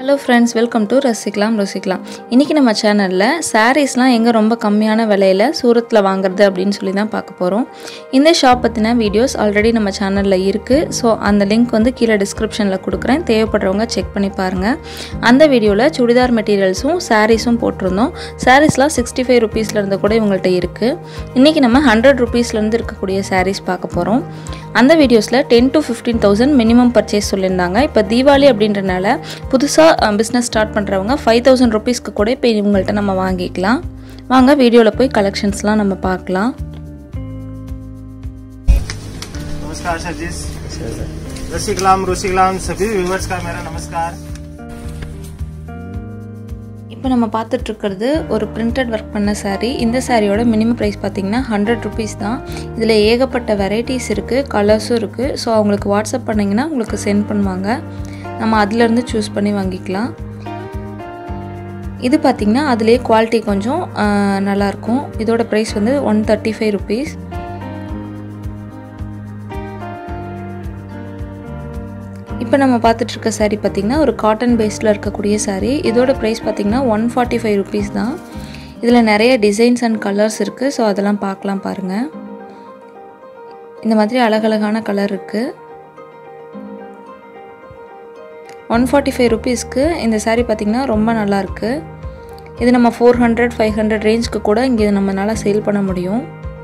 hello friends welcome to ரசிக்கலாம் ருசிக்கலாம் இன்றைக்கி நம்ம சேனலில் சாரீஸ்லாம் எங்கே ரொம்ப கம்மியான விலையில் சூரத்தில் வாங்குறது அப்படின்னு சொல்லி தான் பார்க்க போகிறோம் இந்த ஷாப் பற்றின வீடியோஸ் ஆல்ரெடி நம்ம சேனலில் இருக்குது ஸோ அந்த லிங்க் வந்து கீழே டிஸ்கிரிப்ஷனில் கொடுக்குறேன் தேவைப்படுறவங்க செக் பண்ணி பாருங்கள் அந்த வீடியோவில் சுடிதார் மெட்டீரியல்ஸும் சாரீஸும் போட்டிருந்தோம் சாரீஸ்லாம் சிக்ஸ்டி ஃபைவ் ருபீஸ்லேருந்து கூட இவங்கள்ட்ட இருக்குது இன்றைக்கி நம்ம ஹண்ட்ரட் ருபீஸ்லேருந்து இருக்கக்கூடிய சாரீஸ் பார்க்க போகிறோம் அந்த வீடியோஸில் ten to fifteen thousand minimum purchase சொல்லியிருந்தாங்க இப்போ தீபாவளி அப்படின்றனால புதுசாக பிஸ்னஸ் ஸ்டார்ட் பண்ணுறவங்க ஃபைவ் தௌசண்ட் ருபீஸ்க்கு கூட இப்போ இவங்கள்ட்ட நம்ம வாங்கிக்கலாம் வாங்க வீடியோவில் போய் கலெக்ஷன்ஸ்லாம் நம்ம பார்க்கலாம் नमस्कार सर जी रसिकलाम रुसिकलाम सभी व्यूवर्स का मेरा नमस्कार இப்போ நம்ம பார்த்துட்டு இருக்கிறது ஒரு பிரிண்டட் ஒர்க் பண்ண saree இந்த சாரியோட மினிமம் ப்ரைஸ் பார்த்தீங்கன்னா ஹண்ட்ரட் ருபீஸ் தான் இதில் ஏகப்பட்ட வெரைட்டிஸ் இருக்குது கலர்ஸும் இருக்குது ஸோ அவங்களுக்கு வாட்ஸ்அப் பண்ணிங்கன்னா உங்களுக்கு சென்ட் பண்ணுவாங்க நம்ம அதுலேருந்து சூஸ் பண்ணி வாங்கிக்கலாம் இது பார்த்திங்கன்னா அதுலேயே குவாலிட்டி கொஞ்சம் ஆஹ், நல்லாயிருக்கும் இதோட ப்ரைஸ் வந்து ஒன் தேர்ட்டி ஃபைவ் ருபீஸ் இப்போ நம்ம பார்த்துட்டு இருக்க saree பார்த்திங்கன்னா ஒரு காட்டன் பேஸில் இருக்கக்கூடிய saree இதோட ப்ரைஸ் பார்த்திங்கன்னா ஒன் ஃபார்ட்டி ஃபைவ் ருபீஸ் தான் இதில் நிறைய டிசைன்ஸ் அண்ட் கலர்ஸ் இருக்குது ஸோ அதெல்லாம் பார்க்கலாம் பாருங்கள் இந்த மாதிரி அழகழகான கலர் இருக்குது ஒன் ஃபார்ட்டி ஃபைவ் ருபீஸ்க்கு இந்த saree பார்த்திங்கன்னா ரொம்ப நல்லாயிருக்கு இது நம்ம ஃபோர் ஹண்ட்ரட் ஃபைவ் ஹண்ட்ரட் ரேஞ்சுக்கு கூட இங்கே நம்மளால் சேல் பண்ண முடியும்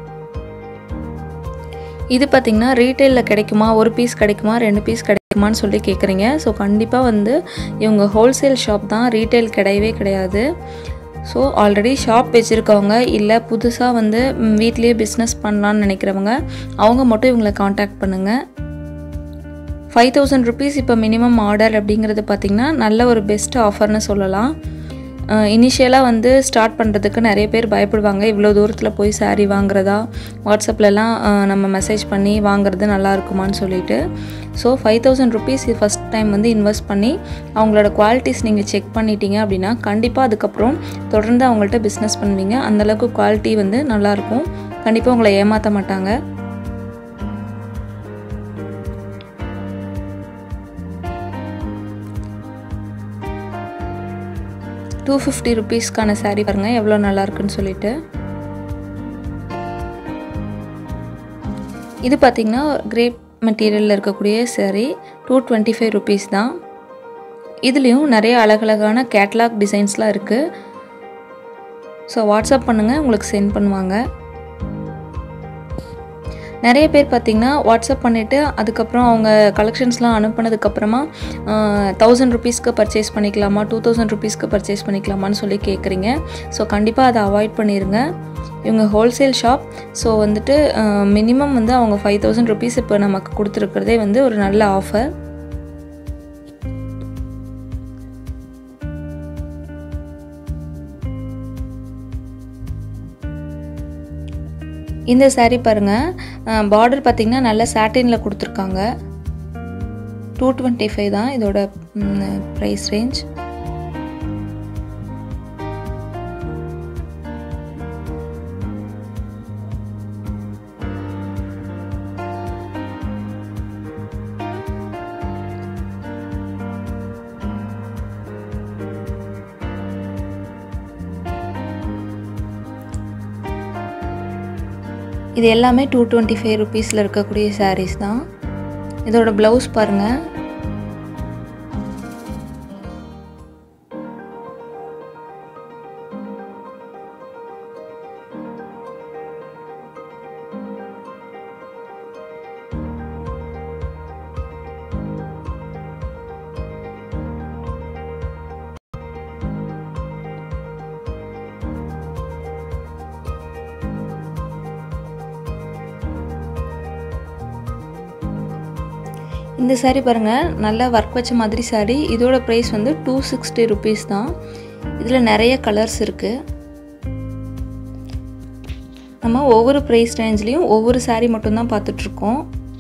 இது பார்த்திங்கன்னா ரீட்டெயிலில் கிடைக்குமா ஒரு பீஸ் கிடைக்குமா ரெண்டு பீஸ் கிடைக்குமான்னு சொல்லி கேட்குறீங்க ஸோ கண்டிப்பாக வந்து இவங்க ஹோல்சேல் ஷாப் தான் ரீட்டைல் கிடையவே கிடையாது ஸோ ஆல்ரெடி ஷாப் வச்சுருக்கவங்க இல்லை புதுசாக வந்து ம், வீட்லேயே பிஸ்னஸ் பண்ணலான்னு நினைக்கிறவங்க அவங்க மட்டும் இவங்களை காண்டாக்ட் பண்ணுங்கள் ஃபைவ் தௌசண்ட் ருபீஸ் இப்போ மினிமம் ஆர்டர் அப்படிங்கிறது பார்த்திங்கன்னா நல்ல ஒரு பெஸ்ட் ஆஃபர்னு சொல்லலாம் இனிஷியலாக வந்து ஸ்டார்ட் பண்ணுறதுக்கு நிறைய பேர் பயப்படுவாங்க இவ்வளோ தூரத்தில் போய் saree வாங்குறதா வாட்ஸ்அப்லலாம் அஹ், நம்ம மெசேஜ் பண்ணி வாங்குறது நல்லா இருக்குமான்னு சொல்லிட்டு so five thousand rupees first time வந்து இன்வெஸ்ட் பண்ணி அவங்களோட குவாலிட்டிஸ் நீங்கள் செக் பண்ணிட்டீங்க அப்படின்னா கண்டிப்பாக அதுக்கப்புறம் தொடர்ந்து அவங்கள்ட்ட பிஸ்னஸ் பண்ணுவீங்க அந்தளவுக்கு குவாலிட்டி வந்து நல்லாயிருக்கும் கண்டிப்பாக உங்களை ஏமாற்ற மாட்டாங்க டூ ஃபிஃப்டி ருபீஸ்க்கான saree பாருங்கள் எவ்வளோ நல்லா இருக்குன்னு சொல்லிட்டு இது பார்த்திங்கன்னா கிரேப் மெட்டீரியலில் இருக்கக்கூடிய saree two twenty five rupees தான் இதுலேயும் நிறைய அழகழகான கேட்லாக் டிசைன்ஸ்லாம் இருக்குது ஸோ வாட்ஸ்அப் பண்ணுங்கள் உங்களுக்கு சென்ட் பண்ணுவாங்க நிறைய பேர் பார்த்திங்கன்னா வாட்ஸ்அப் பண்ணிவிட்டு அதுக்கப்புறம் அவங்க கலெக்ஷன்ஸ்லாம் அனுப்புனதுக்கப்புறமா தௌசண்ட் ருபீஸ்க்கு பர்ச்சேஸ் பண்ணிக்கலாமா டூ தௌசண்ட் ருபீஸ்க்கு பர்ச்சேஸ் பண்ணிக்கலாமான்னு சொல்லி கேட்குறீங்க ஸோ கண்டிப்பாக அதை அவாய்ட் பண்ணிடுங்க இவங்க ஹோல்சேல் ஷாப் ஸோ வந்துட்டு மினிமம் வந்து அவங்க ஃபைவ் தௌசண்ட் ருபீஸ் இப்போ நமக்கு கொடுத்துருக்கிறதே வந்து ஒரு நல்ல ஆஃபர் இந்த saree பாருங்கள் பார்டர் பார்த்திங்கன்னா நல்ல சாட்டினில் கொடுத்துருக்காங்க டூ டுவெண்ட்டி ஃபைவ் தான் இதோட ப்ரைஸ் ரேஞ்ச் இது எல்லாமே டூ டுவெண்ட்டி ஃபைவ் ருபீஸில் இருக்கக்கூடிய sarees தான் இதோட ப்ளவுஸ் பாருங்கள் இந்த saree பாருங்கள் நல்லா ஒர்க் வச்ச மாதிரி saree இதோட ப்ரைஸ் வந்து டூ சிக்ஸ்டி ருபீஸ் தான் இதில் நிறைய கலர்ஸ் இருக்குது நம்ம ஒவ்வொரு ப்ரைஸ் ரேஞ்ச்லேயும் ஒவ்வொரு saree மட்டும்தான் பார்த்துட்ருக்கோம்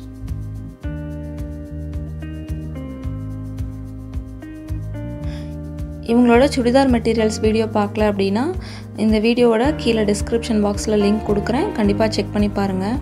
இவங்களோட சுடிதார் மெட்டீரியல்ஸ் வீடியோ பார்க்கல அப்படின்னா இந்த வீடியோவோட கீழே டிஸ்கிரிப்ஷன் பாக்ஸில் லிங்க் கொடுக்குறேன் கண்டிப்பாக செக் பண்ணி பாருங்கள்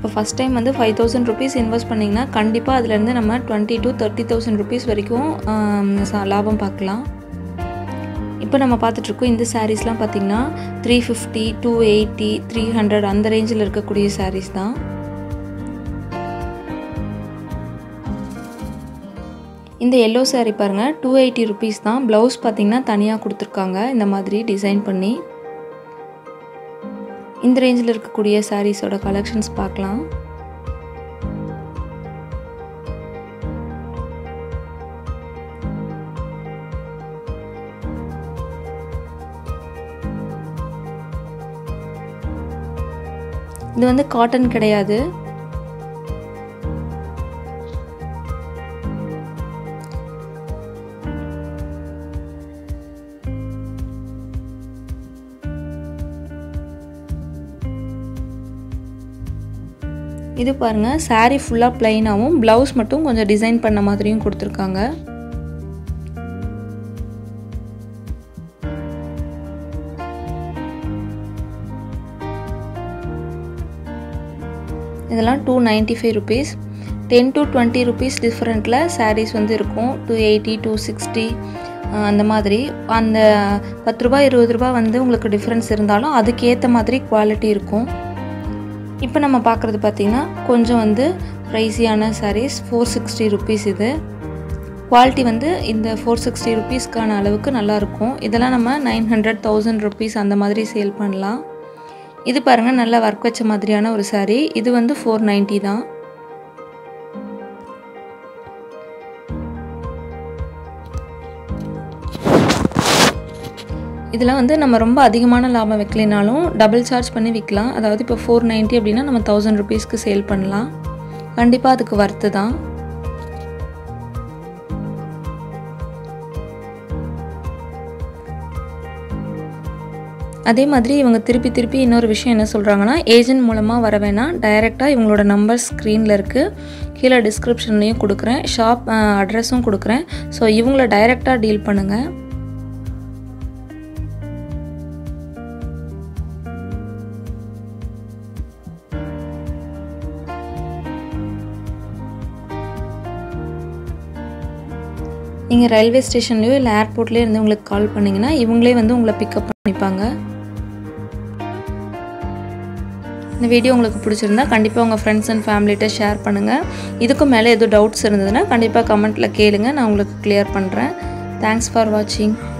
இப்போ ஃபஸ்ட் டைம் வந்து ஃபைவ் தௌசண்ட் ருபீஸ் இன்வெஸ்ட் பண்ணிங்கன்னா கண்டிப்பாக அதுலேருந்து நம்ம twenty to thirty thousand rupees வரைக்கும் லாபம் பார்க்கலாம் இப்போ நம்ம பார்த்துட்ருக்கோம் இந்த சாரீஸ்லாம் பார்த்திங்கன்னா three fifty two eighty three hundred அந்த ரேஞ்சில் இருக்கக்கூடிய சாரீஸ் தான் இந்த எல்லோ சாரீ பாருங்கள் டூ எயிட்டி ருபீஸ் தான் ப்ளவுஸ் பார்த்திங்கன்னா தனியாக கொடுத்துருக்காங்க இந்த மாதிரி டிசைன் பண்ணி இந்த ரேஞ்சில் இருக்கக்கூடிய சாரீஸோட கலெக்ஷன்ஸ் பார்க்கலாம் இது வந்து காட்டன் கிடையாது இது பாருங்கள் சாரீ ஃபுல்லாக ப்ளைனாகவும் ப்ளவுஸ் மட்டும் கொஞ்சம் டிசைன் பண்ண மாதிரியும் கொடுத்துருக்காங்க இதெல்லாம் two ninety five rupees ten to twenty rupees டிஃப்ரெண்ட்டில் சாரீஸ் வந்து இருக்கும் டூ எயிட்டி டூ சிக்ஸ்டி அந்த மாதிரி அந்த பத்து ரூபா இருபது ரூபா வந்து உங்களுக்கு டிஃப்ரென்ஸ் இருந்தாலும் அதுக்கேற்ற மாதிரி குவாலிட்டி இருக்கும் இப்போ நம்ம பார்க்குறது பார்த்திங்கன்னா கொஞ்சம் வந்து ப்ரைஸியான சாரீஸ் ஃபோர் சிக்ஸ்டி ருபீஸ் இது குவாலிட்டி வந்து இந்த ஃபோர் சிக்ஸ்டி ருபீஸ்க்கான அளவுக்கு நல்லாயிருக்கும் இதெல்லாம் நம்ம நைன் ஹண்ட்ரட் தௌசண்ட் ருபீஸ் அந்த மாதிரி சேல் பண்ணலாம் இது பாருங்கள் நல்லா ஒர்க் வச்ச மாதிரியான ஒரு சாரீ இது வந்து ஃபோர் நைன்ட்டி தான் இதில் வந்து நம்ம ரொம்ப அதிகமான லாபம் வைக்கலினாலும் டபுள் சார்ஜ் பண்ணி விற்கலாம் அதாவது இப்போ ஃபோர் நைன்ட்டி அப்படின்னா நம்ம தௌசண்ட் ருபீஸ்க்கு சேல் பண்ணலாம் கண்டிப்பாக அதுக்கு வர்த்து தான் அதே மாதிரி இவங்க திருப்பி திருப்பி இன்னொரு விஷயம் என்ன சொல்கிறாங்கன்னா ஏஜென்ட் மூலமாக வர வேணாம் டைரெக்டாக இவங்களோட நம்பர் ஸ்க்ரீனில் இருக்குது கீழே டிஸ்கிரிப்ஷன்லேயும் கொடுக்குறேன் ஷாப் அட்ரஸும் கொடுக்குறேன் ஸோ இவங்கள டைரெக்டாக டீல் பண்ணுங்கள் நீங்கள் ரயில்வே ஸ்டேஷன்லேயோ இல்லை ஏர்போர்ட்லேயோ இருந்து உங்களுக்கு கால் பண்ணிங்கன்னா இவங்களே வந்து உங்களை பிக்கப் பண்ணிப்பாங்க இந்த வீடியோ உங்களுக்கு பிடிச்சிருந்தா கண்டிப்பாக உங்கள் ஃப்ரெண்ட்ஸ் அண்ட் ஃபேமிலிகிட்ட ஷேர் பண்ணுங்கள் இதுக்கும் மேலே எதுவும் டவுட்ஸ் இருந்ததுன்னா கண்டிப்பாக கமெண்ட்டில் கேளுங்க நான் உங்களுக்கு கிளியர் பண்ணுறேன் தேங்க்ஸ் ஃபார் வாட்சிங்